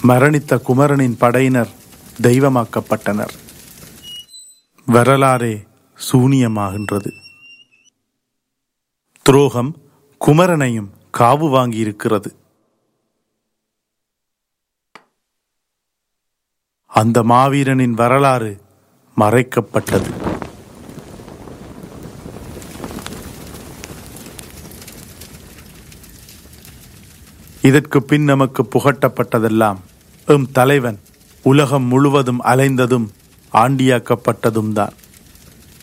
மரணித்த குமரனின் படையினர் தெய்வமாக்கப்பட்டனர் வரலாறே சூனியமாகின்றது துரோகம் குமரனையும் காவு வாங்கியிருக்கிறது அந்த மாவீரனின் வரலாறு மறைக்கப்பட்டது இதற்கு பின் நமக்கு புகட்டப்பட்டதெல்லாம் எம் தலைவன் உலகம் முழுவதும் அலைந்ததும் ஆண்டியாக்கப்பட்டதும் தான்